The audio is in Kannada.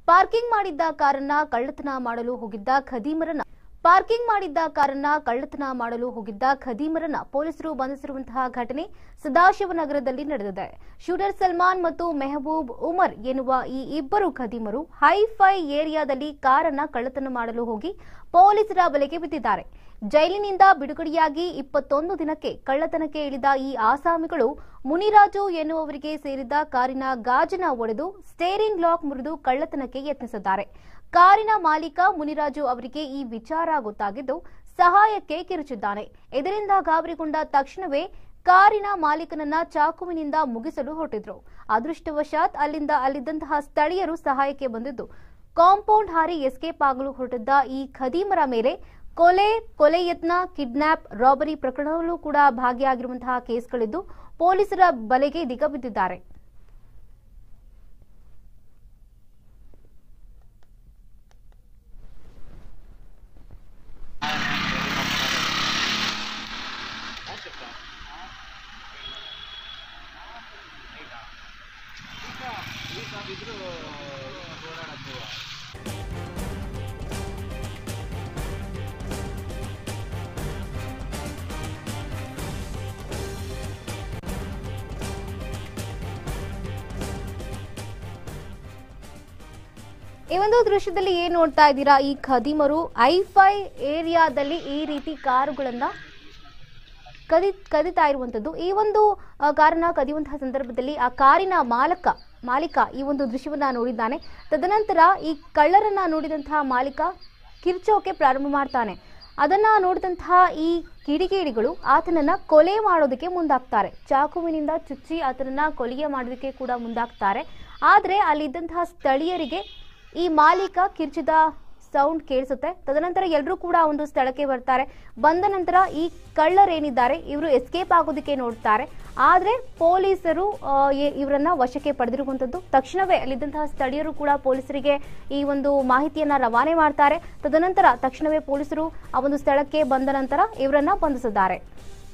ಪಾರ್ಕಿಂಗ್ ಮಾಡಿದ್ದ ಕಾರನ್ನ ಕಳ್ಳತನ ಮಾಡಲು ಹೋಗಿದ್ದ ಖದೀಮರನ್ನ ಪಾರ್ಕಿಂಗ್ ಮಾಡಿದ್ದ ಕಾರನ್ನ ಕಳ್ಳತನ ಮಾಡಲು ಹೋಗಿದ್ದ ಖದೀಮರನ್ನ ಪೊಲೀಸರು ಬಂಧಿಸಿರುವಂತಹ ಘಟನೆ ಸದಾಶಿವನಗರದಲ್ಲಿ ನಡೆದಿದೆ ಶೂಟರ್ ಸಲ್ಮಾನ್ ಮತ್ತು ಮೆಹಬೂಬ್ ಉಮರ್ ಎನ್ನುವ ಈ ಇಬ್ಬರು ಖದೀಮರು ಹೈಫೈ ಏರಿಯಾದಲ್ಲಿ ಕಾರನ್ನ ಕಳ್ಳತನ ಮಾಡಲು ಹೋಗಿ ಪೊಲೀಸರ ಬಲೆಗೆ ಬಿದ್ದಿದ್ದಾರೆ ಜೈಲಿನಿಂದ ಬಿಡುಗಡೆಯಾಗಿ ಇಪ್ಪತ್ತೊಂದು ದಿನಕ್ಕೆ ಕಳ್ಳತನಕ್ಕೆ ಇಳಿದ ಈ ಆಸಾಮಿಗಳು ಮುನಿರಾಜು ಎನ್ನುವವರಿಗೆ ಸೇರಿದ ಕಾರಿನ ಗಾಜನ ಒಡೆದು ಸ್ಟೇರಿಂಗ್ ಲಾಕ್ ಮುರಿದು ಕಳ್ಳತನಕ್ಕೆ ಯತ್ನಿಸಿದ್ದಾರೆ ಕಾರಿನ ಮಾಲೀಕ ಮುನಿರಾಜು ಅವರಿಗೆ ಈ ವಿಚಾರ ಗೊತ್ತಾಗಿದ್ದು ಸಹಾಯಕ್ಕೆ ಕಿರುಚಿದ್ದಾನೆ ಇದರಿಂದ ಗಾಬರಿಗೊಂಡ ತಕ್ಷಣವೇ ಕಾರಿನ ಮಾಲೀಕನನ್ನ ಚಾಕುವಿನಿಂದ ಮುಗಿಸಲು ಹೊರಟಿದ್ರು ಅದೃಷ್ಟವಶಾತ್ ಅಲ್ಲಿಂದ ಅಲ್ಲಿದ್ದಂತಹ ಸ್ಥಳೀಯರು ಸಹಾಯಕ್ಕೆ ಬಂದಿದ್ದು ಕಾಂಪೌಂಡ್ ಹಾರಿ ಎಸ್ಕೇಪ್ ಆಗಲು ಹೊರಟಿದ್ದ ಈ ಖದೀಮರ ಮೇಲೆ ಕೊಲೆ ಕೊಲೆ ಯತ್ನ ಕಿಡ್ನಾಪ್ ರಾಬರಿ ಪ್ರಕರಣದಲ್ಲೂ ಕೂಡ ಭಾಗಿಯಾಗಿರುವಂತಹ ಕೇಸ್ಗಳಿದ್ದು ಪೊಲೀಸರ ಬಲೆಗೆ ಇದೀಗ ಬಿದ್ದಿದ್ದಾರೆ ಈ ಒಂದು ದೃಶ್ಯದಲ್ಲಿ ಏನ್ ನೋಡ್ತಾ ಇದ್ದೀರಾ ಈ ಖದೀಮರು ಐಫೈ ಏರಿಯಾದಲ್ಲಿ ಈ ರೀತಿ ಕಾರುಗಳನ್ನ ಕದಿ ಕದಿತಾ ಇರುವಂತದ್ದು ಈ ಒಂದು ಆ, ಕಾರನ್ನ ಕದಿಯುವಂತಹ ಸಂದರ್ಭದಲ್ಲಿ ಆ ಕಾರಿನ ಮಾಲಕ ಮಾಲೀಕ ಈ ಒಂದು ದೃಶ್ಯವನ್ನ ನೋಡಿದ್ದಾನೆ ತದನಂತರ ಈ ಕಳ್ಳರನ್ನ ನೋಡಿದಂತಹ ಮಾಲೀಕ ಕಿರ್ಚೋಕೆ ಪ್ರಾರಂಭ ಮಾಡ್ತಾನೆ ಅದನ್ನ ನೋಡಿದಂತಹ ಈ ಕಿಡಿಗೇಡಿಗಳು ಆತನನ್ನ ಕೊಲೆ ಮಾಡೋದಕ್ಕೆ ಮುಂದಾಗ್ತಾರೆ ಚಾಕುವಿನಿಂದ ಚುಚ್ಚಿ ಆತನನ್ನ ಕೊಲೆಗೆ ಮಾಡೋದಕ್ಕೆ ಕೂಡ ಮುಂದಾಗ್ತಾರೆ ಆದ್ರೆ ಅಲ್ಲಿದ್ದಂತಹ ಸ್ಥಳೀಯರಿಗೆ ಈ ಮಾಲೀಕ ಕಿರ್ಚಿದ ಸೌಂಡ್ ಕೇಳಿಸುತ್ತೆ ತದನಂತರ ಎಲ್ಲರೂ ಕೂಡ ಒಂದು ಸ್ಥಳಕ್ಕೆ ಬರ್ತಾರೆ ಬಂದ ನಂತರ ಈ ಕಳ್ಳರೇನಿದ್ದಾರೆ ಇವರು ಎಸ್ಕೇಪ್ ಆಗೋದಕ್ಕೆ ನೋಡ್ತಾರೆ ಆದ್ರೆ ಪೊಲೀಸರು ಆ, ಇ- ಇವರನ್ನ ವಶಕ್ಕೆ ಪಡೆದಿರುವಂತದ್ದು ತಕ್ಷಣವೇ ಅಲ್ಲಿದ್ದಂತಹ ಸ್ಥಳೀಯರು ಕೂಡ ಪೊಲೀಸರಿಗೆ ಈ ಒಂದು ಮಾಹಿತಿಯನ್ನ ರವಾನೆ ಮಾಡ್ತಾರೆ ತದನಂತರ ತಕ್ಷಣವೇ ಪೊಲೀಸರು ಆ ಒಂದು ಸ್ಥಳಕ್ಕೆ ಬಂದ ನಂತರ ಇವರನ್ನ ಬಂಧಿಸಿದ್ದಾರೆ